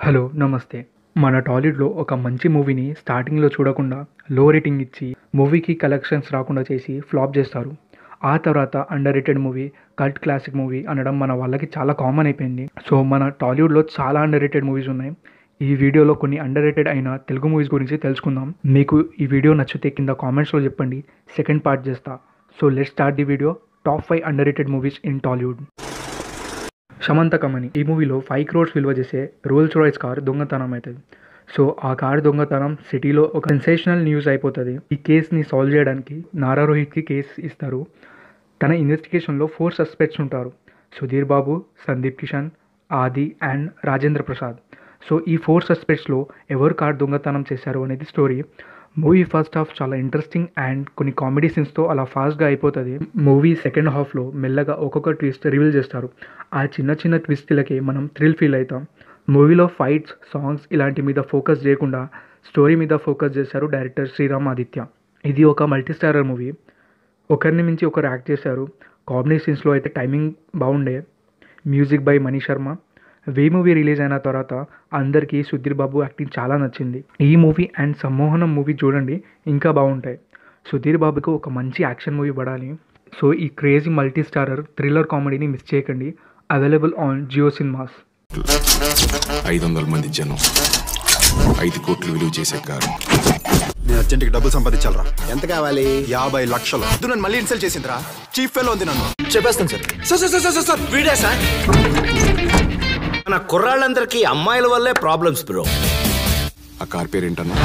Hello నమస్తే మన టాలీవుడ్లో ఒక మంచి మూవీని స్టార్టింగ్లో చూడకుండా లో రేటింగ్ ఇచ్చి మూవీకి కలెక్షన్స్ రాకుండా చేసి ఫ్లాప్ చేస్తారు ఆ తర్వాత underrated movie cult classic movie అనడం మన వాళ్ళకి చాలా కామన్ అయిపోయింది సో మన టాలీవుడ్లో చాలా అండర్ రేటెడ్ మూవీస్ ఉన్నాయి ఈ వీడియోలో కొన్ని అండర్ రేటెడ్ అయిన తెలుగు మూవీస్ గురించి తెలుసుకుందాం మీకు ఈ వీడియో నచ్చితే కింద కామెంట్స్లో చెప్పండి సెకండ్ పార్ట్ చేస్తా so let start the video top five underrated movies in Tollywood Shamantakamani ఈ మూవీలో ఫైవ్ క్రోర్స్ విలువ చేసే రోల్స్ రాయ్స్ కార్ దొంగతనం అవుతుంది సో ఆ కార్ దొంగతనం సిటీలో ఒక సెన్సేషనల్ న్యూస్ అయిపోతుంది ఈ కేసుని సాల్వ్ చేయడానికి నారా రోహిత్కి కేసు ఇస్తారు తన ఇన్వెస్టిగేషన్లో ఫోర్ సస్పెక్ట్స్ ఉంటారు సుధీర్ బాబు సందీప్ కిషన్ ఆది అండ్ రాజేంద్ర ప్రసాద్ సో ఈ ఫోర్ సస్పెక్ట్స్లో ఎవరు కార్ దొంగతనం చేశారు అనేది స్టోరీ మూవీ ఫస్ట్ హాఫ్ చాలా ఇంట్రెస్టింగ్ అండ్ కొన్ని కామెడీ సీన్స్తో అలా ఫాస్ట్గా అయిపోతుంది మూవీ సెకండ్ హాఫ్లో మెల్లగా ఒక్కొక్క ట్విస్ట్ రివీల్ చేస్తారు ఆ చిన్న చిన్న ట్విస్ట్లకి మనం థ్రిల్ ఫీల్ అవుతాం మూవీలో ఫైట్స్ సాంగ్స్ ఇలాంటి మీద ఫోకస్ చేయకుండా స్టోరీ మీద ఫోకస్ చేశారు డైరెక్టర్ శ్రీరామ్ ఆదిత్య ఇది ఒక మల్టీ స్టారర్ మూవీ ఒకరిని మించి ఒకరు యాక్ట్ చేశారు కామెడీ సీన్స్లో అయితే టైమింగ్ బాగుండే మ్యూజిక్ బై మణి శర్మ వే మూవీ రిలీజ్ అయిన తర్వాత అందరికీ సుధీర్ బాబు యాక్టింగ్ చాలా నచ్చింది ఈ మూవీ అండ్ సమ్మోహనం మూవీ చూడండి ఇంకా బాగుంటాయి సుధీర్ బాబుకు ఒక మంచి యాక్షన్ మూవీ పడాలి సో ఈ క్రేజీ మల్టీ స్టారర్ థ్రిల్లర్ కామెడీని మిస్ చేయకండి అవైలబుల్ ఆన్ జియో సినిమాస్ ఐదు వందల మంది జనం ఐదు కోట్లు విలువ చేసే కారు నేను అర్జెంట్కి డబ్బులు సంపాదించాలరా ఎంత కావాలి యాభై లక్షలు ఇది నన్ను మళ్ళీ ఇన్సల్ట్ చేసిందిరా చీఫ్ ఫెలో ఉంది నన్ను చెప్పేస్తాను sir sir sir sir sir sir వీడే సార్ మన కుర్రాళ్ళందరికీ అమ్మాయిల వల్లే ప్రాబ్లమ్స్ బ్రో ఆ కార్ పేరేంటన్నా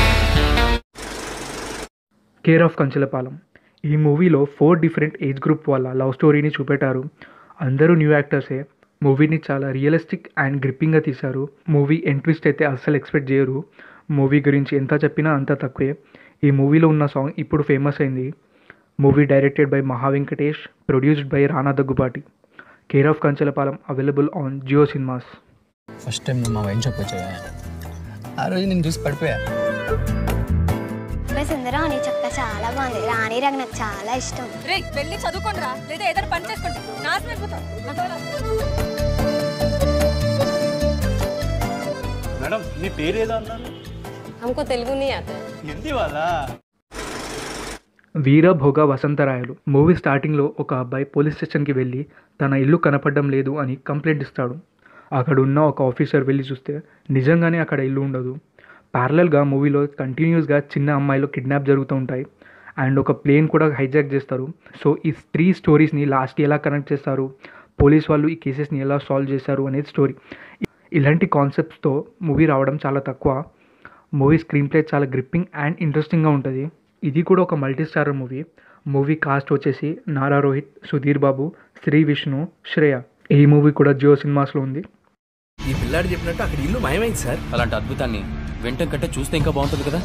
కేర్ ఆఫ్ కంచెలపాలెం ఈ మూవీలో ఫోర్ డిఫరెంట్ ఏజ్ గ్రూప్ వాళ్ళ లవ్ స్టోరీని చూపెట్టారు అందరూ న్యూ యాక్టర్సే మూవీని చాలా రియలిస్టిక్ అండ్ గ్రిప్పింగ్గా తీశారు మూవీ ఎంట్విస్ట్ అయితే అస్సలు ఎక్స్పెక్ట్ చేయరు మూవీ గురించి ఎంత చెప్పినా అంత తక్కువే ఈ మూవీలో ఉన్న సాంగ్ ఇప్పుడు ఫేమస్ అయింది movie directed by Maha Venkatesh produced by Rana Daggubati care of Kancharapalem available on Jio cinemas first time నువ్వు మా వైన్ షాప్ వచ్చావా ఆ రోజు నేను చూసి పడిపోయా అబ్బాయి సుందరం నీ చక్క చాలా బాగుంది రాణి రంగు నాకు చాలా ఇష్టం రే వెళ్ళి చదువుకోండి రా లేదా ఏదైనా పని చేసుకోండి నాశనం అయిపోతాం నాకు అలా. మేడం మీ పేరు ఏదో అన్నారు हमको तेलुगु नहीं आता హిందీ వాళ్ళ వీరభోగ వసంతరాయలు మూవీ స్టార్టింగ్లో ఒక అబ్బాయి పోలీస్ స్టేషన్కి వెళ్ళి తన ఇల్లు కనపడడం లేదు అని కంప్లైంట్ ఇస్తాడు అక్కడ ఉన్న ఒక ఆఫీసర్ వెళ్ళి చూస్తే నిజంగానే అక్కడ ఇల్లు ఉండదు ప్యారలల్గా మూవీలో కంటిన్యూస్గా చిన్న అమ్మాయిలు కిడ్నాప్ జరుగుతూ ఉంటాయి అండ్ ఒక ప్లేన్ కూడా హైజాక్ చేస్తారు సో ఈ త్రీ స్టోరీస్ని లాస్ట్కి ఎలా కనెక్ట్ చేస్తారు పోలీస్ వాళ్ళు ఈ కేసెస్ని ఎలా సాల్వ్ చేశారు అనేది స్టోరీ ఇలాంటి కాన్సెప్ట్స్తో మూవీ రావడం చాలా తక్కువ మూవీ స్క్రీన్ ప్లే చాలా గ్రిప్పింగ్ అండ్ ఇంట్రెస్టింగ్గా ఉంటుంది ఇది కూడా ఒక multi starrer movie movie cast వచ్చేసి నారా రోహిత్ సుధీర్ బాబు శ్రీ విష్ణు శ్రేయ ఈ మూవీ కూడా జియో సినిమాస్లో ఉంది ఈ పిల్లాడు చెప్పినట్టు అక్కడ ఇల్లు మాయమైంది సార్ అలాంటి అద్భుతాన్ని వెంటనే కంటే చూస్తే ఇంకా బాగుంటుంది కదా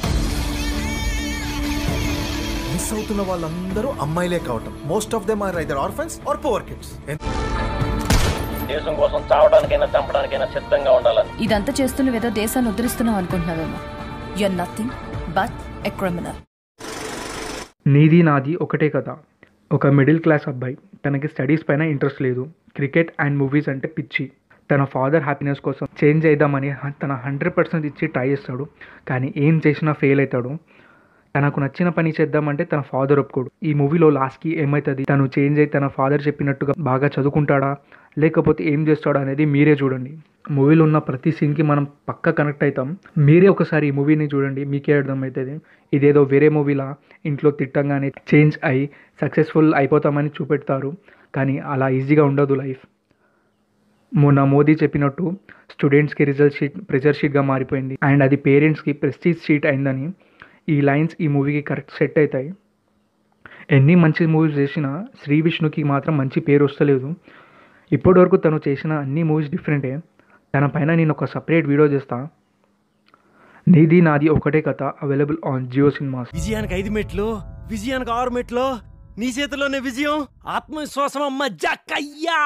మిస్ అవుతున్న వాళ్ళందరూ అమ్మాయిలే కావటం most of them are either orphans are poor kids దేశం కోసం చావడానికైనా చంపడానికైనా సిద్ధంగా ఉండాలని ఇదంతా చేస్తున్నవేదో దేశాన్ని ఉద్ధరిస్తున్నావు అనుకుంటున్నావేమో you're nothing but a criminal నీది నాది ఒకటే కథ ఒక మిడిల్ క్లాస్ అబ్బాయి తనకి స్టడీస్ పైన ఇంట్రెస్ట్ లేదు క్రికెట్ అండ్ మూవీస్ అంటే పిచ్చి తన ఫాదర్ హ్యాపీనెస్ కోసం చేంజ్ చేద్దామని హ- తన హండ్రెడ్ పర్సెంట్ ఇచ్చి ట్రై చేస్తాడు కానీ ఏం చేసినా ఫెయిల్ అవుతాడు తనకు నచ్చిన పని చేద్దామంటే తన ఫాదర్ ఒప్పుకోడు ఈ మూవీలో లాస్ట్కి ఏమవుతుంది తను చేంజ్ అయి తన ఫాదర్ చెప్పినట్టుగా బాగా చదువుకుంటాడా లేకపోతే ఏం చేస్తాడా అనేది మీరే చూడండి మూవీలో ఉన్న ప్రతి సీన్కి మనం పక్క కనెక్ట్ అవుతాం మీరే ఒకసారి ఈ మూవీని చూడండి మీకే అర్థమవుతుంది ఇదేదో వేరే మూవీలా ఇంట్లో తిట్టంగానే చేంజ్ అయి సక్సెస్ఫుల్ అయిపోతామని చూపెడతారు కానీ అలా ఈజీగా ఉండదు లైఫ్ మొన్న మోదీ చెప్పినట్టు స్టూడెంట్స్కి రిజల్ట్ షీట్ ప్రెజర్ షీట్గా మారిపోయింది అండ్ అది పేరెంట్స్కి ప్రెస్టీజ్ షీట్ అయిందని ఈ లైన్స్ ఈ మూవీకి కరెక్ట్ సెట్ అవుతాయి ఎన్ని మంచి మూవీస్ చేసినా శ్రీ విష్ణుకి మాత్రం మంచి పేరు వస్తలేదు ఇప్పటివరకు తను చేసిన అన్ని మూవీస్ డిఫరెంటే తన పైన నేను ఒక సపరేట్ వీడియో చేస్తా నీది నాది ఒకటే కథ అవైలబుల్ ఆన్ జియో సినిమాస్ విజయానికి ఐదు మెట్లు విజయానికి ఆరు మెట్లు నీ చేతిలోనే విజయం ఆత్మవిశ్వాసం అమ్మ జక్కయ్యా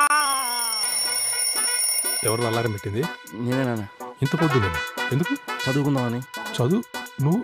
ఎవరు అలారం పెట్టింది నేనేనా ఇంత పొద్దునే ఎందుకు చదువుకుందామని చదువు నువ్వు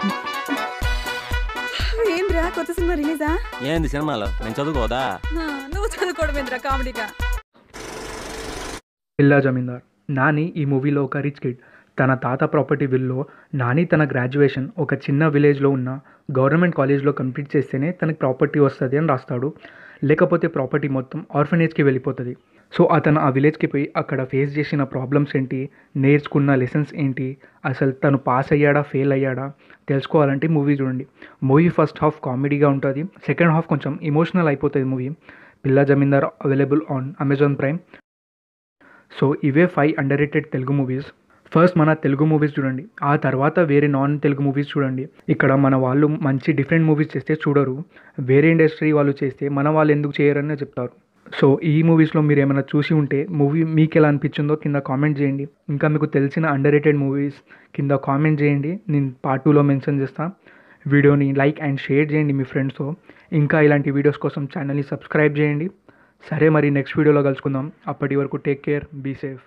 ఏంద్రా కొత్త సినిమా రిలీజా ఏంది సినిమాలో నేను చదువుకోదా నువ్వు చదువుకోవడం ఏంద్రా కామెడీగా పిల్లా జమీందార్ నాని ఈ మూవీలో ఒక రిచ్ కిడ్ తన తాత ప్రాపర్టీ విల్లో నాని తన గ్రాడ్యుయేషన్ ఒక చిన్న విలేజ్లో ఉన్న గవర్నమెంట్ కాలేజ్లో కంప్లీట్ చేస్తేనే తనకి ప్రాపర్టీ వస్తుంది అని రాస్తాడు లేకపోతే ప్రాపర్టీ మొత్తం ఆర్ఫనేజ్కి వెళ్ళిపోతుంది సో అతను ఆ విలేజ్కి పోయి అక్కడ ఫేస్ చేసిన ప్రాబ్లమ్స్ ఏంటి నేర్చుకున్న లెసన్స్ ఏంటి అసలు తను పాస్ అయ్యాడా ఫెయిల్ అయ్యాడా తెలుసుకోవాలంటే మూవీ చూడండి మూవీ ఫస్ట్ హాఫ్ కామెడీగా ఉంటుంది సెకండ్ హాఫ్ కొంచెం ఇమోషనల్ అయిపోతుంది movie Pilla Zamindar available on Amazon Prime so ఇవే five underrated Telugu movies first మన తెలుగు మూవీస్ చూడండి ఆ తర్వాత వేరే నాన్ తెలుగు మూవీస్ చూడండి ఇక్కడ మన వాళ్ళు మంచి డిఫరెంట్ మూవీస్ చేస్తే చూడరు వేరే ఇండస్ట్రీ వాళ్ళు చేస్తే మన వాళ్ళు ఎందుకు చేయరని చెప్తారు సో ఈ మూవీస్లో మీరు ఏమైనా చూసి ఉంటే మూవీ మీకు ఎలా అనిపించిందో కింద కామెంట్ చేయండి ఇంకా మీకు తెలిసిన అండర్ రేటెడ్ మూవీస్ కింద కామెంట్ చేయండి నేను పార్ట్ టూలో మెన్షన్ చేస్తాను వీడియోని లైక్ అండ్ షేర్ చేయండి మీ ఫ్రెండ్స్తో ఇంకా ఇలాంటి వీడియోస్ కోసం ఛానల్ని సబ్స్క్రైబ్ చేయండి సరే మరి నెక్స్ట్ వీడియోలో కలుసుకుందాం అప్పటి వరకు టేక్ కేర్ బీ సేఫ్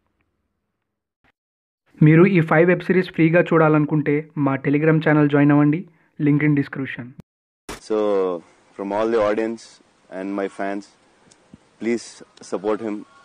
మీరు ఈ ఫైవ్ వెబ్ సిరీస్ ఫ్రీగా చూడాలనుకుంటే మా టెలిగ్రామ్ ఛానల్ జాయిన్ అవ్వండి link in description So, from all the audience and my fans, please support him